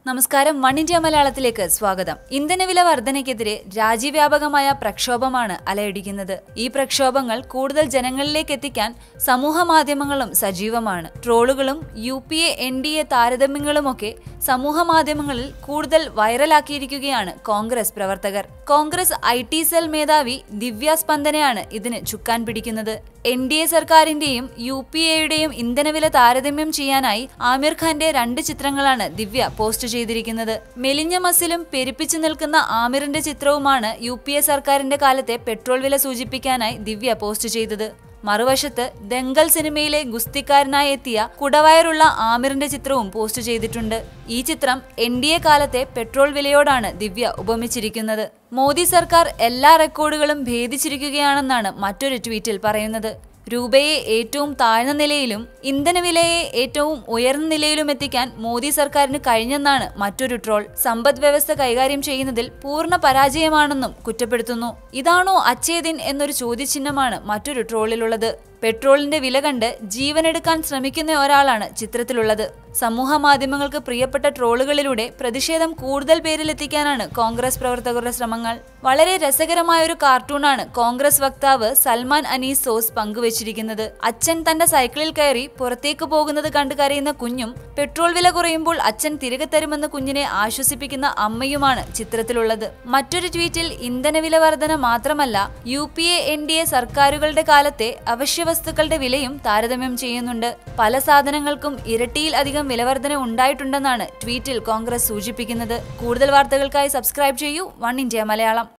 നമസ്കാരം one India മലയാളത്തിലേക്ക് സ്വാഗതം ഇന്ധനവില വർധനയ്ക്കെതിരെ രാജ്യവ്യാപകമായ പ്രക്ഷോഭമാണ് അലയടിക്കുന്നത് ഈ പ്രക്ഷോഭങ്ങൾ കൂടുതൽ ജനങ്ങളിലേക്ക് എത്തിക്കാൻ സമൂഹ മാധ്യമങ്ങളും സജീവമാണ് ട്രോളുകളും U P A N D A താരതമ്യങ്ങളുമൊക്കെ സമൂഹ മാധ്യമങ്ങളിൽ കൂടുതൽ വൈറലാക്കിയിരിക്കുകയാണ് കോൺഗ്രസ് പ്രവർത്തകർ കോൺഗ്രസ് ഐ ടി സെൽ മേധാവി ദിവ്യ സ്പന്ദനയാണ് ഇതിന് ചുക്കാൻ പിടിക്കുന്നത് എൻ ഡി എ സർക്കാരിന്റെയും യു പി എയുടെയും ഇന്ധനവില താരതമ്യം ചെയ്യാനായി ആമിർ ഖാന്റെ രണ്ട് ചിത്രങ്ങളാണ് ദിവ്യ പോസ്റ്റ് ചെയ്തിരിക്കുന്നത് മെലിഞ്ഞ മസിലും പെരുപ്പിച്ചു നിൽക്കുന്ന ആമിറിന്റെ ചിത്രവുമാണ് യു പി എ സർക്കാരിന്റെ കാലത്തെ പെട്രോൾ വില സൂചിപ്പിക്കാനായി ദിവ്യ പോസ്റ്റ് ചെയ്തത് മറുവശത്ത് ദങ്കൽ സിനിമയിലെ ഗുസ്തിക്കാരനായി എത്തിയ കുടവയറുള്ള ആമിറിന്റെ ചിത്രവും പോസ്റ്റ് ചെയ്തിട്ടുണ്ട് ഈ ചിത്രം എൻ ഡി എ കാലത്തെ പെട്രോൾ വിലയോടാണ് ദിവ്യ ഉപമിച്ചിരിക്കുന്നത് മോദി സർക്കാർ എല്ലാ റെക്കോർഡുകളും ഭേദിച്ചിരിക്കുകയാണെന്നാണ് മറ്റൊരു ട്വീറ്റിൽ പറയുന്നത് രൂപയെ ഏറ്റവും താഴ്ന്ന നിലയിലും ഇന്ധനവിലയെ ഏറ്റവും ഉയർന്ന നിലയിലും എത്തിക്കാൻ മോദി സർക്കാരിന് കഴിഞ്ഞെന്നാണ് മറ്റൊരു ട്രോൾ സമ്പദ് വ്യവസ്ഥ കൈകാര്യം ചെയ്യുന്നതിൽ പൂർണ്ണ പരാജയമാണെന്നും കുറ്റപ്പെടുത്തുന്നു ഇതാണോ അച്ഛേദിൻ എന്നൊരു ചോദ്യചിഹ്നമാണ് മറ്റൊരു ട്രോളിലുള്ളത് പെട്രോളിന്റെ വില കണ്ട് ജീവനെടുക്കാൻ ശ്രമിക്കുന്ന ഒരാളാണ് ചിത്രത്തിലുള്ളത് സമൂഹ മാധ്യമങ്ങൾക്ക് പ്രിയപ്പെട്ട ട്രോളുകളിലൂടെ പ്രതിഷേധം കൂടുതൽ പേരിലെത്തിക്കാനാണ് കോൺഗ്രസ് പ്രവർത്തകരുടെ ശ്രമങ്ങൾ വളരെ രസകരമായ ഒരു കാർട്ടൂണാണ് കോൺഗ്രസ് വക്താവ് സൽമാൻ അനീസ് സോസ് പങ്കുവച്ചിരിക്കുന്നത് അച്ഛൻ തന്റെ സൈക്കിളിൽ കയറി പുറത്തേക്ക് പോകുന്നത് കണ്ടു കരയുന്ന കുഞ്ഞും പെട്രോൾ വില കുറയുമ്പോൾ അച്ഛൻ തിരികെ തരുമെന്ന് കുഞ്ഞിനെ ആശ്വസിപ്പിക്കുന്ന അമ്മയുമാണ് ചിത്രത്തിലുള്ളത് മറ്റൊരു ട്വീറ്റിൽ ഇന്ധനവില വർധന മാത്രമല്ല U P A N D A സർക്കാരുകളുടെ കാലത്തെ അവശ്യ വസ്തുക്കളുടെ വിലയും താരതമ്യം ചെയ്യുന്നുണ്ട് പല സാധനങ്ങൾക്കും ഇരട്ടിയിൽ അധികം വിലവർധന ഉണ്ടായിട്ടുണ്ടെന്നാണ് ട്വീറ്റിൽ കോൺഗ്രസ് സൂചിപ്പിക്കുന്നത് കൂടുതൽ വാർത്തകൾക്കായി സബ്സ്ക്രൈബ് ചെയ്യൂ വൺ ഇന്ത്യ മലയാളം